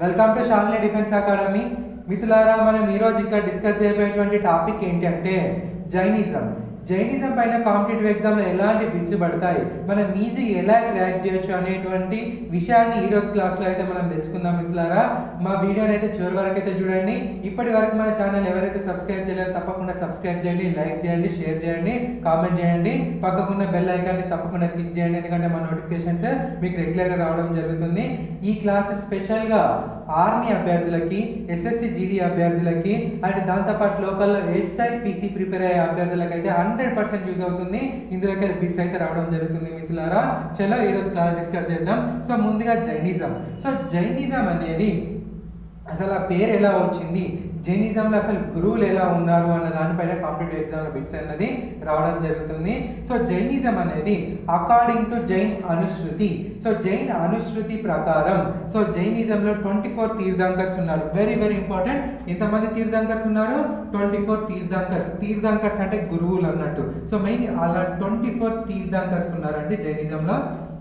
welcome to Shalini defence academy మిత్రులారా మనం ఈరోజు ఇక్కడ డిస్కస్ చేయబోయేటువంటి టాపిక్ ఏంటి అంటే జైనిజం జైనిజం పైన కాంపిటేటివ్ ఎగ్జామ్లో ఎలాంటి బిట్స్ పడతాయి మనం ఈజీగా ఎలా క్రాక్ చేయొచ్చు అనేటువంటి విషయాన్ని ఈ రోజు క్లాస్లో అయితే మనం తెలుసుకుందాం మిత్రులారా మా వీడియోని అయితే చివరి వరకు అయితే చూడండి ఇప్పటి వరకు మన ఛానల్ ఎవరైతే సబ్స్క్రైబ్ చేయలేదో తప్పకుండా సబ్స్క్రైబ్ చేయండి లైక్ చేయండి షేర్ చేయండి కామెంట్ చేయండి పక్కకున్న బెల్ ఐకాన్ని తప్పకుండా క్లిక్ చేయండి ఎందుకంటే మా నోటిఫికేషన్స్ మీకు రెగ్యులర్గా రావడం జరుగుతుంది ఈ క్లాస్ స్పెషల్గా ఆర్మీ అభ్యర్థులకి ఎస్ఎస్సి జీడీ అభ్యర్థులకి అండ్ దాంతోపాటు లోకల్లో ఎస్ఐ పీసీ ప్రిపేర్ అయ్యే అభ్యర్థులకి అయితే హండ్రెడ్ పర్సెంట్ యూజ్ అవుతుంది ఇందులోకి బిట్స్ అయితే రావడం జరుగుతుంది మిత్రులారా చలో ఈరోజు క్లాస్ డిస్కస్ చేద్దాం సో ముందుగా జైనిజం సో జైనిజం అనేది అసలు ఆ పేరు ఎలా వచ్చింది జైనిజంలో అసలు గురువులు ఎలా ఉన్నారు అన్న దానిపైన కాంపిటేటివ్ ఎగ్జామ్ బిట్స్ అన్నది రావడం జరుగుతుంది సో జైనిజం అనేది అకార్డింగ్ టు జైన్ అనుశృతి సో జైన్ అనుశృతి ప్రకారం సో జైనిజంలో ట్వంటీ ఫోర్ తీర్థంకర్స్ ఉన్నారు వెరీ వెరీ ఇంపార్టెంట్ ఎంతమంది తీర్థంకర్స్ ఉన్నారు ట్వంటీ ఫోర్ తీర్థంకర్స్ తీర్థంకర్స్ అంటే గురువులు అన్నట్టు సో మెయిన్ అలా ట్వంటీ ఫోర్ తీర్థంకర్స్ ఉన్నారండి జైనిజంలో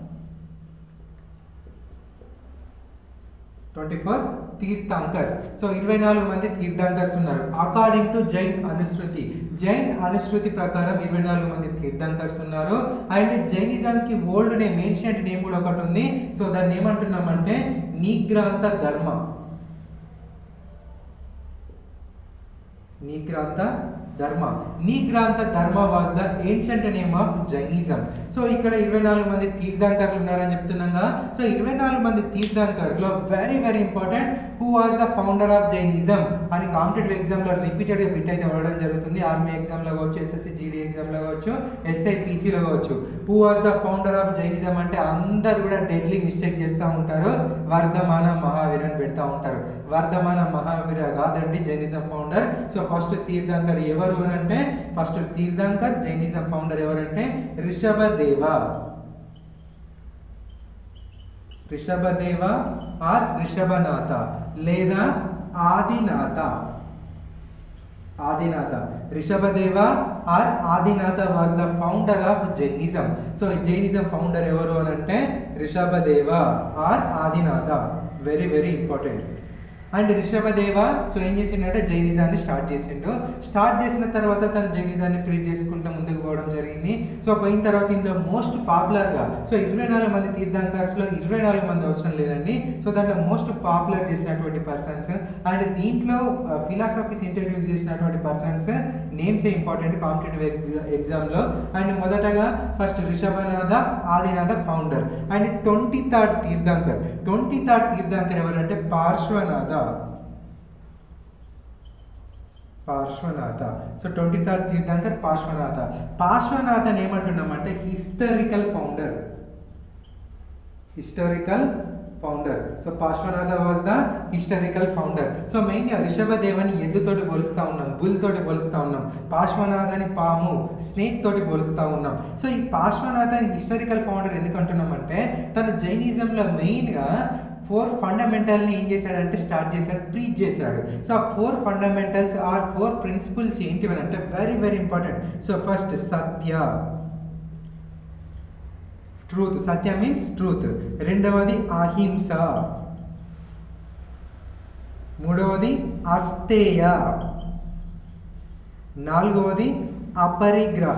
ట్వంటీ ఫోర్ తీర్థంకర్స్ సో ఇరవై నాలుగు మంది తీర్థంకర్స్ ఉన్నారు అకార్డింగ్ టు జైన్ అనుశృతి జైన్ అనుశృతి ప్రకారం ఇరవై నాలుగు మంది తీర్థంకర్స్ ఉన్నారు అండ్ జైనిజంకి ఓల్డ్ నేమ్ ఏన్షియంట్ నేమ్ కూడా ఒకటి ఉంది సో దాన్ని ఏమంటున్నామంటే నీగ్రాంత Dharma Nigrantha Dharma Nigrantha Dharma was the ancient name of Jainism so ఇక్కడ ఇరవై నాలుగు మంది తీర్థంకర్లు ఉన్నారని చెప్తున్నాం కదా సో ఇరవై నాలుగు మంది తీర్థంకర్లో very very important who was the founder of Jainism అని కాంపిటేటివ్ ఎగ్జామ్లో రిపీటెడ్గా బిట్ అయితే అవ్వడం జరుగుతుంది ఆర్మీ ఎగ్జామ్లో కావచ్చు ఎస్ఎస్సి జీడీ ఎగ్జామ్లో కావచ్చు ఎస్ఐ పీసీలో కావచ్చు who was the founder of Jainism అంటే అందరు కూడా డెడ్లీ మిస్టేక్ చేస్తూ ఉంటారు వర్ధమాన మహావీర్ అని పెడతా ఉంటారు వర్ధమాన మహావీర కాదండి Jainism founder so first tirthankar ఎవరు అంటే ఫస్ట్ తీర్థంకర్ జైనిజం ఫౌండర్ ఎవరంటే రిషభదేవ రిషభదేవ ఆర్ రిషభనాథ లేదా Adinatha Adinatha Rishabhadeva or Adinatha was the founder of Jainism so Jainism founder ఎవరు అని అంటే Rishabhadeva or Adinatha very very important and Rishabhadeva so ఏం చేసిండంటే జైనిజాన్ని స్టార్ట్ చేసిండు స్టార్ట్ చేసిన తర్వాత తను జైనిజాన్ని ప్రీచ్ చేసుకుంటూ ముందుకు పోవడం జరిగింది సో పోయిన తర్వాత ఇందులో మోస్ట్ పాపులర్గా సో ఇరవై నాలుగు మంది తీర్థంకర్స్లో ఇరవై నాలుగు మంది అవసరం లేదండి సో దాంట్లో మోస్ట్ పాపులర్ చేసినటువంటి పర్సన్స్ అండ్ దీంట్లో ఫిలాసఫీస్ ఇంట్రడ్యూస్ చేసినటువంటి పర్సన్స్ నేమ్స్ ఇంపార్టెంట్ కాంపిటేటివ్ ఎగ్జామ్లో అండ్ మొదటగా first Rishabhanatha Adinatha founder and twenty third tirthankar twenty third tirthankar ఎవరంటే Parshvanatha Parshvanatha so twenty third tirthankar Parshvanatha Parshvanath అని ఏమంటున్నామంటే historical founder historical founder so Parshvanatha was the historical founder so మెయిన్గా రిషభదేవని ఎద్దుతోటి పోలుస్తూ ఉన్నాం బుల్ తోటి పోలుస్తూ ఉన్నాం పార్శ్వనాథని పాము స్నేక్ తోటి పోలుస్తూ ఉన్నాం సో ఈ పార్శ్వనాథని హిస్టారికల్ ఫౌండర్ ఎందుకు అంటున్నామంటే తను జైనిజంలో మెయిన్గా ఫోర్ ఫండమెంటల్ని ఏం చేశాడంటే స్టార్ట్ చేశాడు ప్రీచ్ చేశాడు సో ఆ four fundamentals or four principles ఏంటివని అంటే very very important so first satya truth satya means truth రెండవది అహింస మూడవది అస్తేయ నాలుగవది అపరిగ్రహ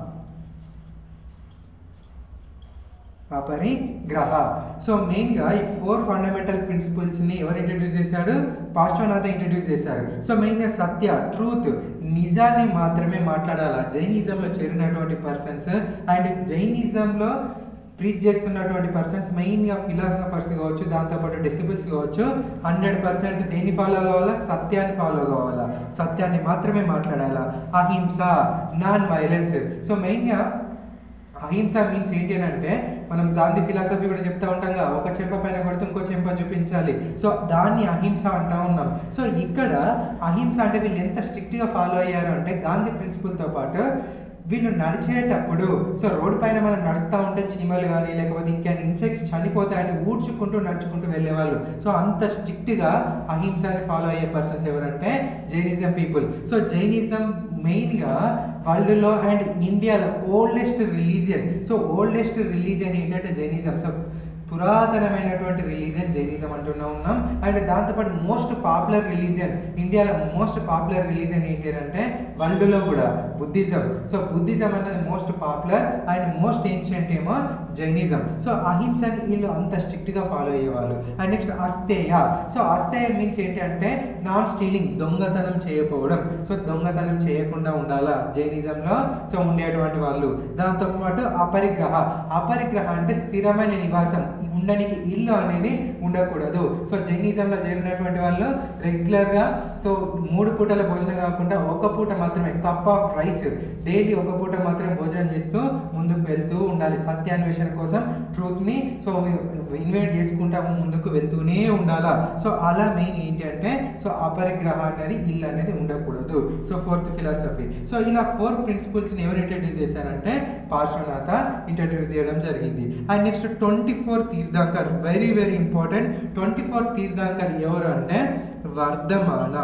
అపరిగ్రహ సో మెయిన్గా ఈ ఫోర్ ఫండమెంటల్ ప్రిన్సిపల్స్ని ఎవరు ఇంట్రడ్యూస్ చేశాడు పాశ్వనాథ ఇంట్రడ్యూస్ చేశారు సో మెయిన్గా సత్య ట్రూత్ నిజాన్ని మాత్రమే మాట్లాడాలా జైనిజంలో చేరినటువంటి పర్సన్స్ అండ్ జైనిజంలో ప్రీచ్ చేస్తున్నటువంటి పర్సన్స్ మెయిన్గా ఫిలాసఫర్స్ కావచ్చు దాంతోపాటు డెసిబుల్స్ కావచ్చు హండ్రెడ్ పర్సెంట్ దేన్ని ఫాలో కావాలా సత్యాన్ని ఫాలో కావాలా సత్యాన్ని మాత్రమే మాట్లాడాలా అహింస నాన్ వైలెన్స్ సో మెయిన్గా అహింస మీన్స్ ఏంటి అని అంటే మనం గాంధీ ఫిలాసఫీ కూడా చెప్తా ఉంటాం కదా ఒక చెంప పైన కొడితే ఇంకో చెంప చూపించాలి సో దాన్ని అహింస అంటా ఉన్నాం సో ఇక్కడ అహింస అంటే వీళ్ళు ఎంత స్ట్రిక్ట్గా ఫాలో అయ్యారు అంటే గాంధీ ప్రిన్సిపల్తో పాటు వీళ్ళు నడిచేటప్పుడు సో రోడ్ పైన మనం నడుస్తూ ఉంటే చీమలు కానీ లేకపోతే ఇంకేమైనా ఇన్సెక్ట్స్ చనిపోతాయని ఊడ్చుకుంటూ నడుచుకుంటూ వెళ్ళేవాళ్ళు సో అంత స్ట్రిక్ట్గా అహింసని ఫాలో అయ్యే పర్సన్స్ ఎవరంటే జైనిజం పీపుల్ సో జైనిజం మెయిన్గా వరల్డ్లో అండ్ ఇండియాలో oldest religion so oldest religion ఏంటంటే జైనిజం సో పురాతనమైనటువంటి రిలీజియన్ జైనిజం అంటున్నా ఉన్నాం అండ్ దాంతోపాటు మోస్ట్ పాపులర్ రిలీజియన్ ఇండియాలో మోస్ట్ పాపులర్ రిలీజియన్ ఏంటి అంటే వరల్డ్లో కూడా బుద్ధిజం సో బుద్ధిజం అనేది most popular and most ancient ఏమో జైనిజం సో అహింసని వీళ్ళు అంత స్ట్రిక్ట్గా ఫాలో అయ్యేవాళ్ళు and next asteya so asteya means ఏంటి అంటే నాన్ స్టీలింగ్ దొంగతనం చేయకపోవడం సో దొంగతనం చేయకుండా ఉండాలా జైనిజంలో సో ఉండేటువంటి వాళ్ళు దాంతో పాటు అపరిగ్రహ అపరిగ్రహ అంటే స్థిరమైన నివాసం ఉండడానికి ఇల్లు అనేది ఉండకూడదు సో జైనిజంలో చేరినటువంటి వాళ్ళు రెగ్యులర్గా సో మూడు పూటల భోజనం కాకుండా ఒక పూట మాత్రమే కప్ ఆఫ్ రైస్ డైలీ ఒక పూట మాత్రమే భోజనం చేస్తూ ముందుకు వెళ్తూ ఉండాలి సత్యాన్వేషణ కోసం ట్రూత్ని సో ఇన్వైట్ చేసుకుంటా ముందుకు వెళ్తూనే ఉండాలా సో అలా మెయిన్ ఏంటి అంటే సో అపరిగ్రహ అనేది ఇల్లు అనేది ఉండకూడదు సో ఫోర్త్ ఫిలాసఫీ సో ఇలా ఫోర్ ప్రిన్సిపల్స్ని ఎవరు ఇంట్రడ్యూస్ చేశారంటే పార్శ్వనాథ ఇంట్రడ్యూస్ చేయడం జరిగింది and next twenty four tirthankar very very important twenty four tirthankar ఎవరు అంటే వర్ధమాన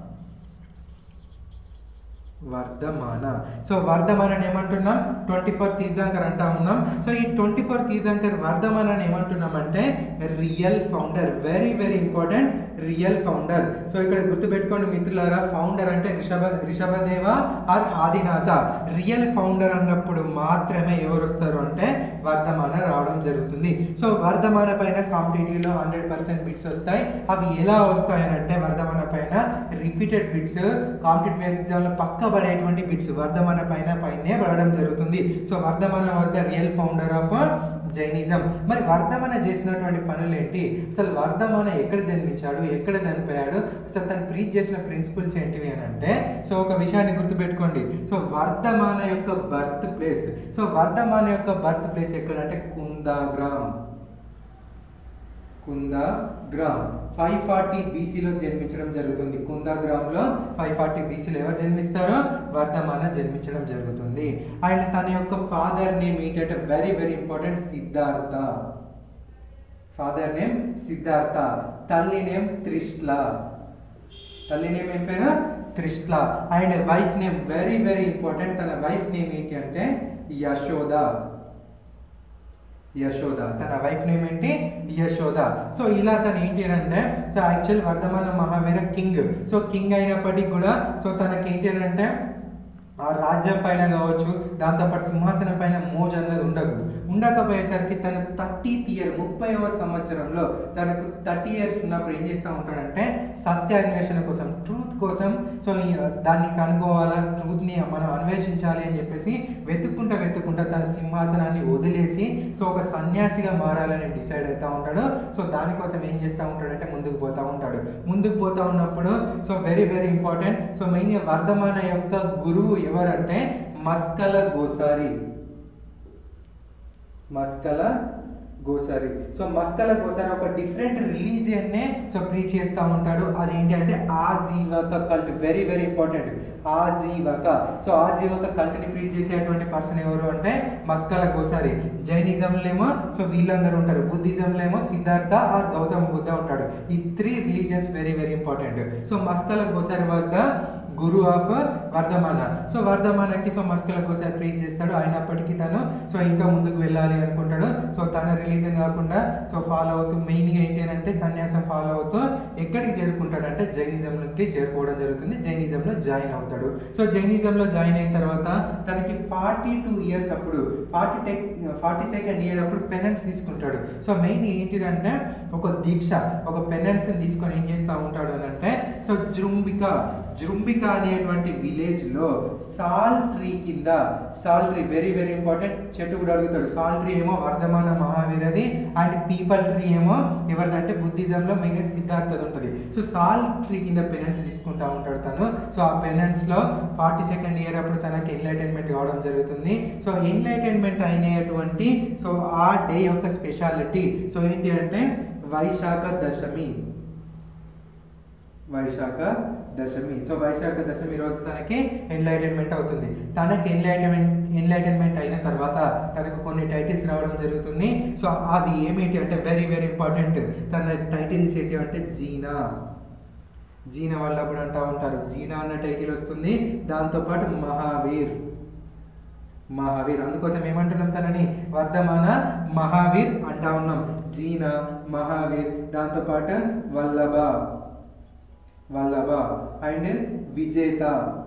వర్ధమాన సో వర్ధమాన అని ఏమంటున్నాం ట్వంటీ ఫోర్ తీర్థంకర్ అంటా ఉన్నాం సో ఈ ట్వంటీ ఫోర్ తీర్థంకర్ వర్ధమాన అని ఏమంటున్నాం అంటే real founder very very important real founder so ఇక్కడ గుర్తుపెట్టుకోండి మిత్రులారా ఫౌండర్ అంటే Rishabha Rishabhadeva or Adinatha real founder అన్నప్పుడు మాత్రమే ఎవరు వస్తారు అంటే వర్ధమాన రావడం జరుగుతుంది సో వర్ధమాన పైన కాంపిటేటివ్లో హండ్రెడ్ పర్సెంట్ బిట్స్ వస్తాయి అవి ఎలా వస్తాయని అంటే వర్ధమాన పైన రిపీటెడ్ బిట్స్ కాంపిటేటివ్ ఎగ్జామ్లో పక్క పడేటువంటి బిట్స్ వర్ధమాన పైన పైనే పడడం జరుగుతుంది so Vardhamana was the real founder of Jainism మరి వర్ధమాన చేసినటువంటి పనులు ఏంటి అసలు వర్ధమాన ఎక్కడ జన్మించాడు ఎక్కడ చనిపోయాడు అసలు తను ప్రీచ్ చేసిన ప్రిన్సిపల్స్ ఏంటివి అని అంటే సో ఒక విషయాన్ని గుర్తుపెట్టుకోండి సో వర్ధమాన యొక్క బర్త్ ప్లేస్ సో వర్ధమాన యొక్క బర్త్ ప్లేస్ ఎక్కడంటే కుందాగ్రామ్ కుందాగ్రామ్ ఫైవ్ ఫార్టీ బీసీలో జన్మించడం జరుగుతుంది కుందాగ్రామ్లో ఫైవ్ ఫార్టీ బీసీలో ఎవరు జన్మిస్తారో వర్ధమాన జన్మించడం జరుగుతుంది అండ్ తన యొక్క ఫాదర్ నేమ్ ఏంటంటే very very important Siddhartha father name Siddhartha తల్లి నేమ్ త్రిష్ల తల్లి నేమ్ ఏం పేరు Trishala and wife name very very important తన వైఫ్ నేమ్ ఏంటి అంటే యశోద యశోద తన వైఫ్ నేమ్ ఏంటి యశోద సో ఇలా తను ఏంటి అని అంటే సో యాక్చువల్ వర్ధమాన మహావీర కింగ్ సో కింగ్ అయినప్పటికీ కూడా సో తనకి ఏంటి అని అంటే ఆ రాజ్యం పైన కావచ్చు దాంతోపాటు సింహాసనం పైన మోజు అన్నది ఉండదు ఉండకపోయేసరికి తన థర్టీత్ ఇయర్ ముప్పైవ సంవత్సరంలో తనకు థర్టీ ఇయర్స్ ఉన్నప్పుడు ఏం చేస్తూ ఉంటాడంటే సత్య అన్వేషణ కోసం ట్రూత్ కోసం సో ఈ దాన్ని కనుగోవాలా ట్రూత్ని మనం అన్వేషించాలి అని చెప్పేసి వెతుక్కుంటా వెతుక్కుంటా తన సింహాసనాన్ని వదిలేసి సో ఒక సన్యాసిగా మారాలని డిసైడ్ అవుతూ ఉంటాడు సో దానికోసం ఏం చేస్తూ ఉంటాడంటే ముందుకు పోతూ ఉంటాడు ముందుకు పోతూ ఉన్నప్పుడు so very very important so main Vardhamana యొక్క గురువు ఎవరంటే మస్కల గోసారి మస్కల గోసారి సో మస్కల గోసారి ఒక డిఫరెంట్ రిలీజియన్నే సో ప్రీచ్ చేస్తూ ఉంటాడు అదేంటి అంటే Ajivika cult very very important Ajivika so Ajivika కల్ట్ని ప్రీచ్ చేసేటువంటి పర్సన్ ఎవరు అంటే మస్కల గోసారి జైనిజంలో ఏమో సో వీళ్ళందరూ ఉంటారు బుద్ధిజంలో ఏమో సిద్ధార్థ ఆర్ గౌతమ బుద్ధ ఉంటాడు ఈ three religions very very important so Maskari Gosala was the guru of Vardhamana so వర్ధమానకి సో మస్కులకు ఒకసారి ప్రీచ్ చేస్తాడు అయినప్పటికీ తను సో ఇంకా ముందుకు వెళ్ళాలి అనుకుంటాడు సో తన రిలీజన్ కాకుండా సో ఫాలో అవుతూ మెయిన్గా ఏంటి అని అంటే సన్యాసం ఫాలో అవుతూ ఎక్కడికి చేరుకుంటాడంటే జైనిజంకి చేరుకోవడం జరుగుతుంది జైనిజంలో జాయిన్ అవుతాడు సో జైనిజంలో జాయిన్ అయిన తర్వాత తనకి ఫార్టీ టూ ఇయర్స్ అప్పుడు ఫార్టీ టెక్ ఫార్టీ సెకండ్ ఇయర్ అప్పుడు పెనెన్స్ తీసుకుంటాడు సో మెయిన్ ఏంటిదంటే ఒక దీక్ష ఒక పెనెన్స్ తీసుకొని ఏం చేస్తూ ఉంటాడు అని అంటే సో జృంబిక జృంబిక అనేటువంటి విలేజ్ లో సాల్ ట్రీ కింద సాల్ ట్రీ వెరీ వెరీ ఇంపార్టెంట్ చెట్టు కూడా అడుగుతాడు సాల్ ట్రీ ఏమో వర్ధమాన మహావీరది అండ్ పీపల్ ట్రీ ఏమో ఎవరిదంటే బుద్ధిజంలో మెయిన్ సిద్ధార్థది ఉంటుంది సో సాల్ ట్రీ కింద పెనెన్స్ తీసుకుంటా ఉంటాడు తను సో ఆ పెనెన్స్ లో ఫార్టీ సెకండ్ ఇయర్ అప్పుడు తనకి ఎన్లైటైన్మెంట్ కావడం జరుగుతుంది సో ఎన్లైటైన్మెంట్ అయినటువంటి సో ఆ డే యొక్క స్పెషాలిటీ సో ఏంటి అంటే వైశాఖ దశమి వైశాఖ దశమి సో వైశాఖ దశమి రోజు తనకి ఎన్లైటన్మెంట్ అవుతుంది తనకి ఎన్లైటన్మెంట్ ఎన్లైటన్మెంట్ అయిన తర్వాత తనకు కొన్ని టైటిల్స్ రావడం జరుగుతుంది సో అవి ఏమిటి అంటే వెరీ వెరీ ఇంపార్టెంట్ తన టైటిల్స్ ఏంటి అంటే జీనా జీనా వల్లభుడు అంటా ఉంటారు జీనా అన్న టైటిల్ వస్తుంది దాంతోపాటు మహావీర్ మహావీర్ అందుకోసం ఏమంటున్నాం తనని వర్ధమాన మహావీర్ అంటా ఉన్నాం జీన మహావీర్ దాంతోపాటు వల్లభ వల్లభ అండ్ విజేత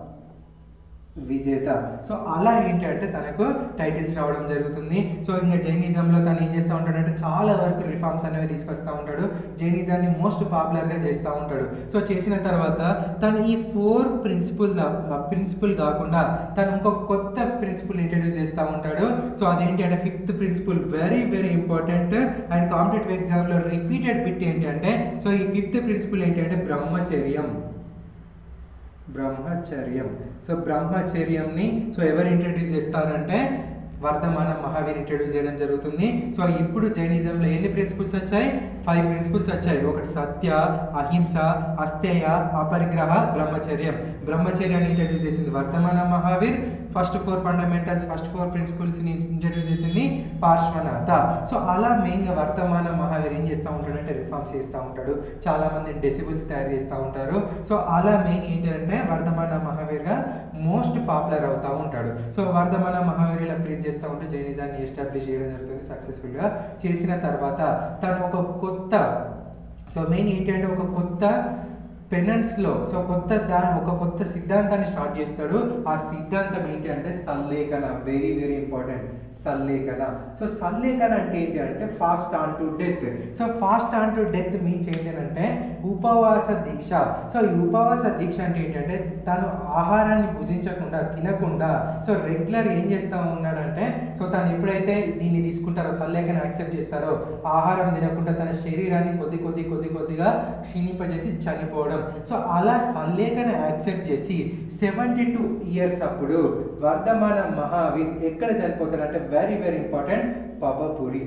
విజేత సో అలా ఏంటి అంటే తనకు టైటిల్స్ రావడం జరుగుతుంది సో ఇంకా జైనిజంలో తను ఏం చేస్తూ ఉంటాడంటే చాలా వరకు రిఫార్మ్స్ అనేవి తీసుకొస్తూ ఉంటాడు జైనిజాన్ని మోస్ట్ పాపులర్గా చేస్తూ ఉంటాడు సో చేసిన తర్వాత తను ఈ ఫోర్ ప్రిన్సిపల్ ప్రిన్సిపల్ కాకుండా తను ఇంకొక కొత్త ప్రిన్సిపల్ ఇంట్రడ్యూస్ చేస్తూ ఉంటాడు సో అదేంటి అంటే fifth principle very very important and competitive ఎగ్జామ్లో రిపీటెడ్ బిట్ ఏంటి అంటే సో ఈ ఫిఫ్త్ ప్రిన్సిపల్ ఏంటి అంటే బ్రహ్మచర్యం బ్రహ్మచర్యం సో బ్రహ్మచర్యంని సో ఎవరు ఇంట్రడ్యూస్ చేస్తారంటే వర్ధమాన మహావీర్ ఇంట్రడ్యూస్ చేయడం జరుగుతుంది సో ఇప్పుడు జైనిజంలో ఎన్ని ప్రిన్సిపల్స్ వచ్చాయి ఫైవ్ ప్రిన్సిపల్స్ వచ్చాయి ఒకటి సత్య అహింస అస్తేయ అపరిగ్రహ బ్రహ్మచర్యం బ్రహ్మచర్యాన్ని ఇంట్రడ్యూస్ చేసింది Vardhamana Mahavir first four fundamentals first four ప్రిన్సిపల్స్ని ఇంట్రడ్యూస్ చేసింది పార్శ్వనాథ సో అలా మెయిన్గా వర్తమాన మహావీర్ ఏం చేస్తూ ఉంటాడంటే రిఫార్మ్స్ చేస్తూ ఉంటాడు చాలా మంది డెసిబుల్స్ తయారు చేస్తూ ఉంటారు సో అలా మెయిన్ ఏంటంటే వర్ధమాన మహావీర్గా మోస్ట్ పాపులర్ అవుతూ ఉంటాడు సో వర్ధమాన మహావీర్ ఇలా ప్రీచ్ చేస్తూ ఉంటే జైనిజాన్ని ఎస్టాబ్లిష్ చేయడం జరుగుతుంది సక్సెస్ఫుల్గా చేసిన తర్వాత తను ఒక కొత్త సో మెయిన్ ఏంటంటే ఒక కొత్త పెనెంట్స్లో సో కొత్త దా ఒక కొత్త సిద్ధాంతాన్ని స్టార్ట్ చేస్తాడు ఆ సిద్ధాంతం ఏంటి అంటే Sallekhana very very important Sallekhana so Sallekhana అంటే ఏంటి అంటే fast on to death so fast on to death means ఏంటంటే ఉపవాస దీక్ష సో ఈ ఉపవాస దీక్ష అంటే ఏంటంటే తను ఆహారాన్ని భుజించకుండా తినకుండా సో రెగ్యులర్ ఏం చేస్తూ ఉన్నాడంటే సో తను ఎప్పుడైతే దీన్ని తీసుకుంటారో సల్లేఖన యాక్సెప్ట్ చేస్తారో ఆహారం తినకుండా తన శరీరాన్ని కొద్ది కొద్ది కొద్ది కొద్దిగా క్షీణింపజేసి చనిపోవడం సో అలా సల్లేఖన యాక్సెప్ట్ చేసి సెవెంటీ టూ ఇయర్స్ అప్పుడు వర్ధమాన మహావీర్ ఎక్కడ చనిపోతాడంటే వెరీ వెరీ ఇంపార్టెంట్ పబపురి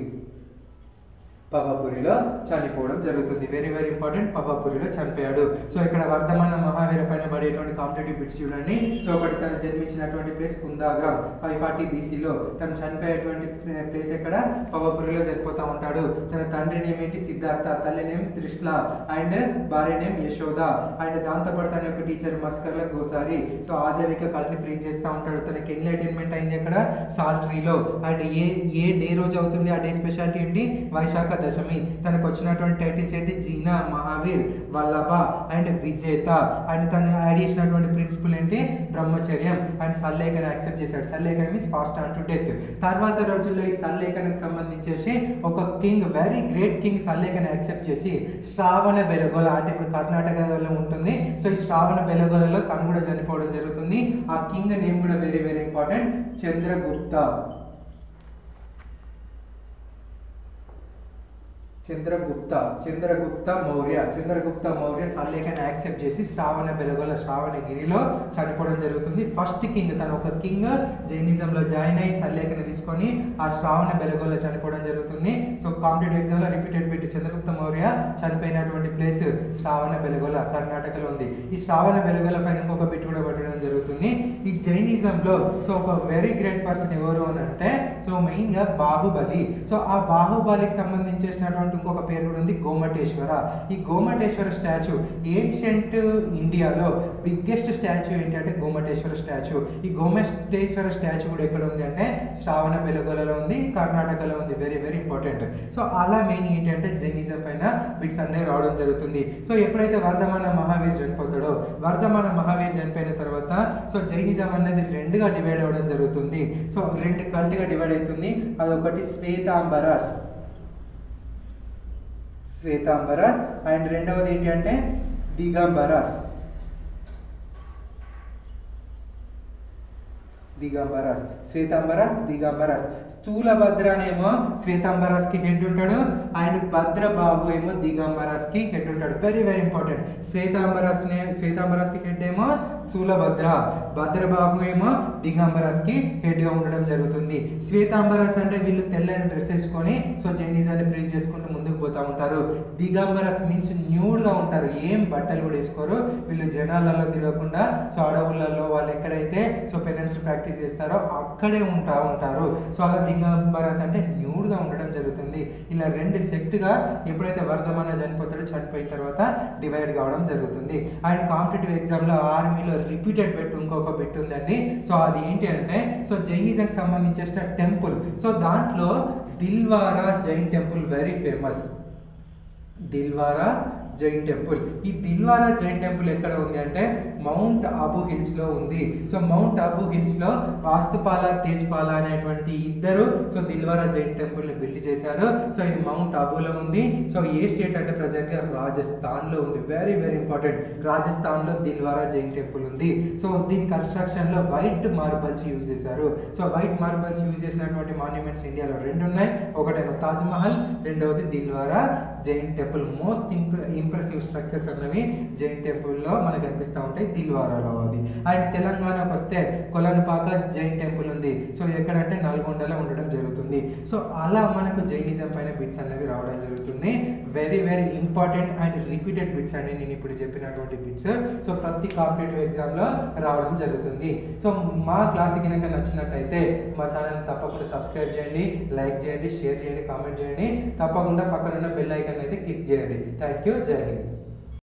పబపురిలో చనిపోవడం జరుగుతుంది వెరీ వెరీ ఇంపార్టెంట్ పబపురిలో చనిపోయాడు సో ఇక్కడ వర్ధమాన మహావీర పైన పడేటువంటి కాంపిటేటివ్ బిట్స్ చూడండి సో ఒకటి తను జన్మించినటువంటి ప్లేస్ కుందాగ్రామ్ ఫైవ్ ఫార్టీ బీసీలో తను చనిపోయేటువంటి ప్లేస్ ఎక్కడ పబపురిలో చనిపోతా ఉంటాడు తన తండ్రి నేమ్ ఏంటి సిద్ధార్థ తల్లి నేమ్ త్రిష్ల అండ్ భార్య నేమ్ యశోద అండ్ దాంతోపాటు తన యొక్క టీచర్ మస్కర్ల గోసారి సో ఆజావిక కల్ని ప్రీచ్ చేస్తూ ఉంటాడు తనకి ఎన్లైటైన్మెంట్ అయింది అక్కడ సాల్ట్రీలో అండ్ ఏ ఏ డే రోజు అవుతుంది ఆ డే స్పెషాలిటీ ఏంటి వైశాఖ దశమి తనకు వచ్చినటువంటి టైటిల్స్ ఏంటి జీనా మహావీర్ వల్లభ అండ్ విజేత అండ్ తను యాడ్ చేసినటువంటి ప్రిన్సిపల్ ఏంటి బ్రహ్మచర్యం అండ్ సల్లేఖన యాక్సెప్ట్ చేశాడు Sallekhana means fast on to death తర్వాత రోజుల్లో ఈ సల్లేఖనకు సంబంధించేసి ఒక king very great king Sallekhana accept చేసి శ్రావణ బెలగోల అంటే ఇప్పుడు కర్ణాటకలో ఉంటుంది సో ఈ శ్రావణ బెలగోలలో తను కూడా చనిపోవడం జరుగుతుంది ఆ కింగ్ నేమ్ కూడా very very important Chandragupta Chandragupta Chandragupta Maurya Chandragupta Maurya సల్లేఖని యాక్సెప్ట్ చేసి శ్రావణ బెలగొల శ్రావణగిరిలో చనిపోవడం జరుగుతుంది ఫస్ట్ కింగ్ తను ఒక కింగ్ జైనిజంలో జాయిన్ అయ్యి సల్లేఖని తీసుకొని ఆ శ్రావణ బెలగొల్లో చనిపోవడం జరుగుతుంది సో కాంపిటేటివ్ ఎగ్జామ్లో రిపీటెడ్ పెట్టి చంద్రగుప్త మౌర్య చనిపోయినటువంటి ప్లేస్ శ్రావణ బెలగొల కర్ణాటకలో ఉంది ఈ శ్రావణ బెలగొల పైన ఇంకొక బిట్ కూడా పట్టడం జరుగుతుంది ఈ జైనిజంలో సో ఒక వెరీ గ్రేట్ పర్సన్ ఎవరు అని అంటే సో మెయిన్గా బాహుబలి సో ఆ బాహుబలికి సంబంధించేసినటువంటి ఇంకొక పేరు కూడా ఉంది గోమటేశ్వర ఈ గోమటేశ్వర స్టాచ్యూ ఏన్షియంట్ ఇండియాలో బిగ్గెస్ట్ స్టాచ్యూ ఏంటంటే గోమటేశ్వర స్టాచ్యూ ఈ గోమటేశ్వర స్టాచ్యూ కూడా ఎక్కడ ఉంది అంటే శ్రావణ బెలగొలలో ఉంది కర్ణాటకలో ఉంది వెరీ వెరీ ఇంపార్టెంట్ సో అలా మెయిన్ ఏంటంటే జైనిజం పైన బిట్స్ అన్నీ రావడం జరుగుతుంది సో ఎప్పుడైతే వర్ధమాన మహావీర్ చనిపోతాడో వర్ధమాన మహావీర్ చనిపోయిన తర్వాత సో జైనిజం అనేది రెండుగా డివైడ్ అవ్వడం జరుగుతుంది సో రెండు కల్ట్గా డివైడ్ అవుతుంది అదొకటి శ్వేతాంబరాస్ శ్వేతాంబరాస్ అండ్ రెండవది ఏంటి అంటే దిగంబరాస్ దిగంబరాస్ శ్వేతాంబరాస్ దిగంబరాస్ స్థూల భద్ర అనేమో శ్వేతాంబరాస్ కి హెడ్ ఉంటాడు అండ్ భద్రబాబు ఏమో దిగంబరాస్ కి హెడ్ ఉంటాడు వెరీ వెరీ ఇంపార్టెంట్ శ్వేతాంబరాస్ నే శ్వేతాంబరాస్ కి హెడ్ ఏమో స్థూలభద్ర భద్రబాబు ఏమో దిగంబరాస్ కి హెడ్ గా ఉండడం జరుగుతుంది శ్వేతాంబరాస్ అంటే వీళ్ళు తెల్లని డ్రెస్ వేసుకొని సో చైనీజాన్ని ప్రీచ్ చేసుకుంటూ ముందుకు పోతా ఉంటారు దిగంబరాస్ మీన్స్ న్యూడ్ గా ఉంటారు ఏం బట్టలు కూడా వేసుకోరు వీళ్ళు జనాలలో తిరగకుండా సో అడవులలో వాళ్ళు ఎక్కడైతే సో పెనెన్స్ ప్రాక్టీస్ ప్రాక్టీస్ చేస్తారో అక్కడే ఉంటా ఉంటారు సో అలా దిగంబరాస్ అంటే న్యూడ్గా ఉండడం జరుగుతుంది ఇలా రెండు సెట్గా ఎప్పుడైతే వర్ధమాన చనిపోతాడో చనిపోయిన తర్వాత డివైడ్ కావడం జరుగుతుంది అండ్ కాంపిటేటివ్ ఎగ్జామ్లో ఆర్మీలో రిపీటెడ్ బెట్ ఇంకొక బెట్ ఉందండి సో అది ఏంటి అంటే సో జైనిజంకి సంబంధించిన టెంపుల్ సో దాంట్లో Dilwara Jain temple very famous Dilwara Jain temple ఈ దిల్వారా జైన్ టెంపుల్ ఎక్కడ ఉంది అంటే మౌంట్ ఆబు హిల్స్ లో ఉంది సో మౌంట్ ఆబు హిల్స్ లో వాస్తుపాల తేజ్పాల అనేటువంటి ఇద్దరు సో దిల్వారా జైన్ టెంపుల్ ని బిల్డ్ చేశారు సో ఇది మౌంట్ ఆబులో ఉంది సో ఏ స్టేట్ అంటే ప్రజెంట్ గా రాజస్థాన్ లో ఉంది వెరీ వెరీ ఇంపార్టెంట్ రాజస్థాన్ లో దిల్వారా జైన్ టెంపుల్ ఉంది సో దీని కన్స్ట్రక్షన్ లో వైట్ మార్బల్స్ యూజ్ చేశారు సో వైట్ మార్బల్స్ యూజ్ చేసినటువంటి మాన్యుమెంట్స్ ఇండియాలో రెండు ఉన్నాయి ఒకటేమో తాజ్ మహల్ రెండవది Dilwara Jain temple most impressive structures అన్నవి జైన్ టెంపుల్లో మనకు కనిపిస్తూ ఉంటాయి దిల్వారాలో అది అండ్ తెలంగాణకు వస్తే కొలనుపాక జైన్ టెంపుల్ ఉంది సో ఇది ఎక్కడంటే నల్గొండలో ఉండడం జరుగుతుంది సో అలా మనకు జైనిజం పైన బిట్స్ అనేవి రావడం జరుగుతుంది very very important and repeated bits అండి నేను ఇప్పుడు చెప్పినటువంటి బిట్స్ సో ప్రతి కాంపిటేటివ్ ఎగ్జామ్లో రావడం జరుగుతుంది సో మా క్లాస్ కనుక నచ్చినట్టయితే మా ఛానల్ తప్పకుండా సబ్స్క్రైబ్ చేయండి లైక్ చేయండి షేర్ చేయండి కామెంట్ చేయండి తప్పకుండా పక్కన ఉన్న బెల్ ఐకాన్ అయితే క్లిక్ చేయండి థ్యాంక్ యూ జై హింద్